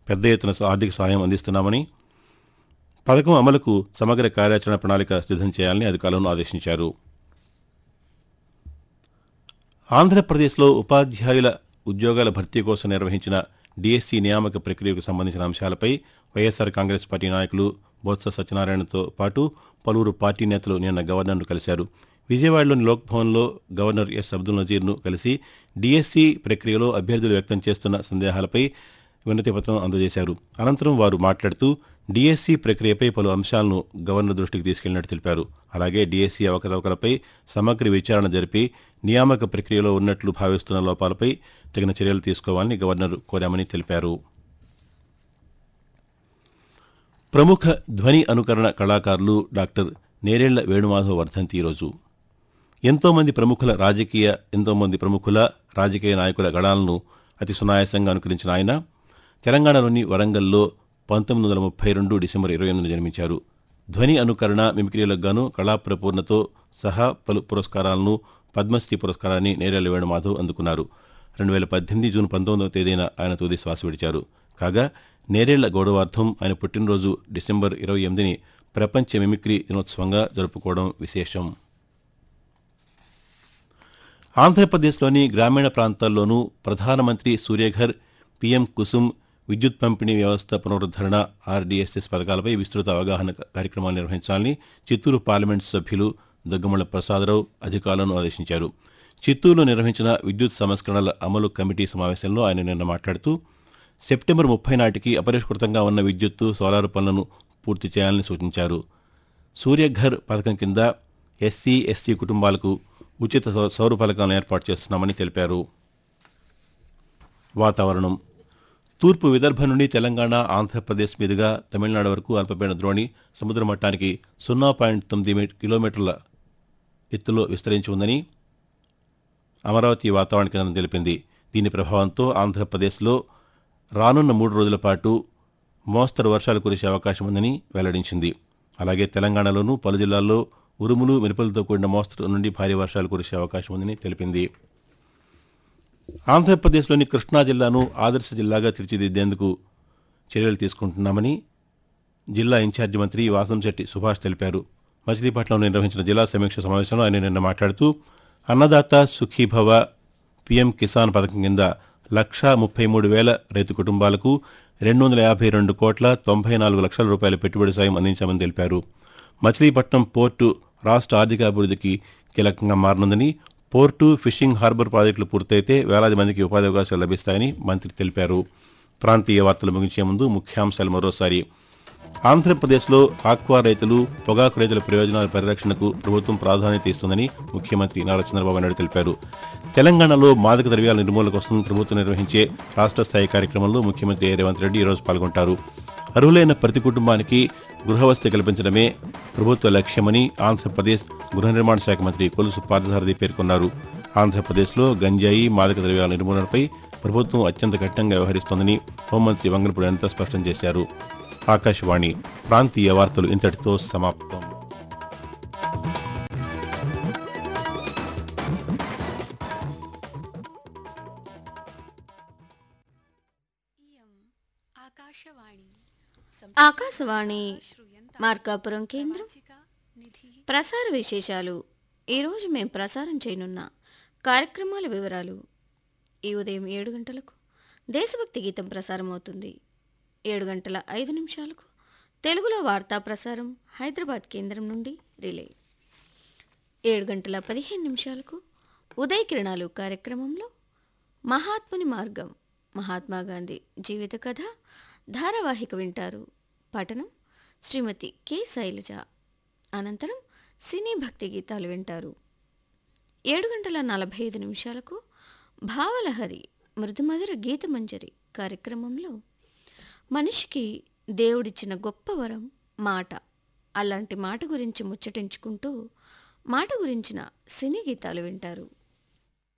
పెద్ద ఎత్తున ఆర్థిక సహాయం అందిస్తున్నామని పథకం అమలుకు సమగ్ర కార్యాచరణ ప్రణాళిక సిద్ధం చేయాలని అధికారులను ఆదేశించారు ఆంధ్రప్రదేశ్లో ఉపాధ్యాయుల ఉద్యోగాల భర్తీ కోసం నిర్వహించిన డిఎస్సి నియామక ప్రక్రియకు సంబంధించిన అంశాలపై వైఎస్సార్ కాంగ్రెస్ పార్టీ నాయకులు బొత్స సత్యనారాయణతో పాటు పలువురు పార్టీ నేతలు నిన్న గవర్నర్ను కలిశారు విజయవాడలోని లోక్ భవన్లో గవర్నర్ ఎస్ అబ్దుల్ నజీర్ను కలిసి డిఎస్సి ప్రక్రియలో అభ్యర్థులు వ్యక్తం చేస్తున్న సందేహాలపై వినతి పత్రం అందజేశారు అనంతరం వారు మాట్లాడుతూ డిఎస్సి ప్రక్రియపై పలు అంశాలను గవర్నర్ దృష్టికి తీసుకెళ్లినట్టు తెలిపారు అలాగే డిఎస్సి అవకతవకలపై సమగ్ర విచారణ జరిపి నియామక ప్రక్రియలో ఉన్నట్లు భావిస్తున్న లోపాలపై తగిన చర్యలు తీసుకోవాలని గవర్నర్ కోరామని తెలిపారు ప్రముఖ ధ్వని అనుకరణ కళాకారులు డాక్టర్ నేరేళ్ల వేణుమాధవ్ వర్ధంతి ఈరోజు ఎంతోమంది ప్రముఖుల రాజకీయ ఎంతోమంది ప్రముఖుల రాజకీయ నాయకుల గళాలను అతి సునాయాసంగా అనుకరించిన ఆయన తెలంగాణలోని వరంగల్లో పంతొమ్మిది వందల ముప్పై రెండు డిసెంబర్ ఇరవై ఎనిమిదిన జన్మించారు ధ్వని అనుకరణ మిమిక్రీలకు గాను కళాప్రపూర్ణతో సహా పలు పురస్కారాలను పద్మశ్రీ పురస్కారాన్ని నేరేళ్ల వేణుమాధవ్ అందుకున్నారు రెండు వేల పద్దెనిమిది జూన్ పంతొమ్మిదవ తేదీన ఆయన తుది శ్వాస విడిచారు కాగా నేరేళ్ల గౌరవార్థం ఆయన పుట్టినరోజు డిసెంబర్ ఇరవై ఎనిమిదిని ప్రపంచ మిమిక్రీ దినోత్సవంగా జరుపుకోవడం విశేషం ఆంధ్రప్రదేశ్లోని గ్రామీణ ప్రాంతాల్లోనూ ప్రధానమంత్రి సూర్యఘర్ పీఎం కుసుమ్ విద్యుత్ పంపిణీ వ్యవస్థ పునరుద్దరణ ఆర్డీఎస్ఎస్ పథకాలపై విస్తృత అవగాహన కార్యక్రమాలు నిర్వహించాలని చిత్తూరు పార్లమెంటు సభ్యులు దగ్గుమళ్ల ప్రసాదరావు అధికారులను ఆదేశించారు చిత్తూరులో నిర్వహించిన విద్యుత్ సంస్కరణల అమలు కమిటీ సమావేశంలో ఆయన నిన్న మాట్లాడుతూ సెప్టెంబర్ ముప్పై నాటికి అపరిష్కృతంగా ఉన్న విద్యుత్తు సోలార్ పనులను పూర్తి చేయాలని సూచించారు సూర్యఘర్ పథకం కింద ఎస్సీ ఎస్టీ కుటుంబాలకు ఉచిత సౌ- సౌర ఫలకాలను ఏర్పాటు చేస్తున్నామని తెలిపారు వాతావరణం తూర్పు విదర్భ నుండి తెలంగాణ ఆంధ్రప్రదేశ్ మీదుగా తమిళనాడు వరకు అల్పపీడన ద్రోణి సముద్ర మట్టానికి సున్నా పాయింట్ తొమ్మిది మీ- కిలోమీటర్ల ఎత్తులో విస్తరించి ఉందని అమరావతి వాతావరణ కేంద్రం తెలిపింది దీని ప్రభావంతో ఆంధ్రప్రదేశ్లో రానున్న మూడు రోజుల పాటు మోస్తరు వర్షాలు కురిసే అవకాశం ఉందని వెల్లడించింది అలాగే తెలంగాణలోనూ పలు జిల్లాల్లో ఉరుములు మెరుపులతో కూడిన మోస్తరు నుండి భారీ వర్షాలు కురిసే అవకాశం ఉందని తెలిపింది ఆంధ్రప్రదేశ్లోని కృష్ణా జిల్లాను ఆదర్శ జిల్లాగా తీర్చిదిద్దేందుకు చర్యలు తీసుకుంటున్నామని జిల్లా ఇన్ఛార్జి మంత్రి వాసంశెట్టి సుభాష్ తెలిపారు మచిలీపట్నంలో నిర్వహించిన జిల్లా సమీక్ష సమావేశంలో ఆయన నిన్న మాట్లాడుతూ అన్నదాత సుఖీభవ పీఎం కిసాన్ పథకం కింద లక్షా ముప్పై మూడు వేల రైతు కుటుంబాలకు రెండు వందల యాభై రెండు కోట్ల తొంభై నాలుగు లక్షల రూపాయల పెట్టుబడి సాయం అందించామని తెలిపారు మచిలీపట్నం పోర్టు రాష్ట్ర ఆర్థిక అభివృద్ధికి కీలకంగా మారనుందని పోర్టు ఫిషింగ్ హార్బర్ ప్రాజెక్టులు పూర్తయితే వేలాది మందికి ఉపాధి అవకాశాలు లభిస్తాయని మంత్రి తెలిపారు ప్రాంతీయ వార్తలు ముగించే ముందు ముఖ్యాంశాలు మరోసారి ఆంధ్రప్రదేశ్లో ఆక్వా రైతులు పొగాకు రైతుల ప్రయోజనాల పరిరక్షణకు ప్రభుత్వం ప్రాధాన్యత ఇస్తుందని ముఖ్యమంత్రి నారా చంద్రబాబు నాయుడు తెలిపారు తెలంగాణలో మాదక ద్రవ్యాల నిర్మూలన కోసం ప్రభుత్వం నిర్వహించే రాష్ట్ర స్థాయి కార్యక్రమంలో ముఖ్యమంత్రి రేవంత్ రెడ్డి ఈరోజు పాల్గొంటారు అర్హులైన ప్రతి కుటుంబానికి గృహవసతి కల్పించడమే ప్రభుత్వ లక్ష్యమని ఆంధ్రప్రదేశ్ గృహ నిర్మాణ శాఖ మంత్రి కొలుసు పార్థసారథి పేర్కొన్నారు ఆంధ్రప్రదేశ్లో గంజాయి మాదక ద్రవ్యాల నిర్మూలనపై ప్రభుత్వం అత్యంత కఠినంగా వ్యవహరిస్తోందని హోంమంత్రి వంగలపూడి అనిత స్పష్టం చేశారు ఆకాశవాణి ప్రాంతీయ వార్తలు ఇంతటితో సమాప్తం ఆకాశవాణి ఆకాశవాణి మార్కాపురం కేంద్రం ప్రసార విశేషాలు ఈరోజు మేము ప్రసారం చేయనున్న కార్యక్రమాల వివరాలు ఈ ఉదయం ఏడు గంటలకు దేశభక్తి గీతం ప్రసారం అవుతుంది ఏడు గంటల ఐదు నిమిషాలకు తెలుగులో వార్తా ప్రసారం హైదరాబాద్ కేంద్రం నుండి రిలే ఏడు గంటల పదిహేను నిమిషాలకు ఉదయ కిరణాలు కార్యక్రమంలో మహాత్ముని మార్గం మహాత్మా గాంధీ జీవిత కథ ధారావాహిక వింటారు పఠనం శ్రీమతి కె శైలజ అనంతరం సినీ భక్తి గీతాలు వింటారు ఏడు గంటల నలభై ఐదు నిమిషాలకు భావలహరి మృదుమధుర గీతమంజరి కార్యక్రమంలో మనిషికి దేవుడిచ్చిన గొప్ప వరం మాట అలాంటి మాట గురించి ముచ్చటించుకుంటూ మాట గురించిన సినీ గీతాలు వింటారు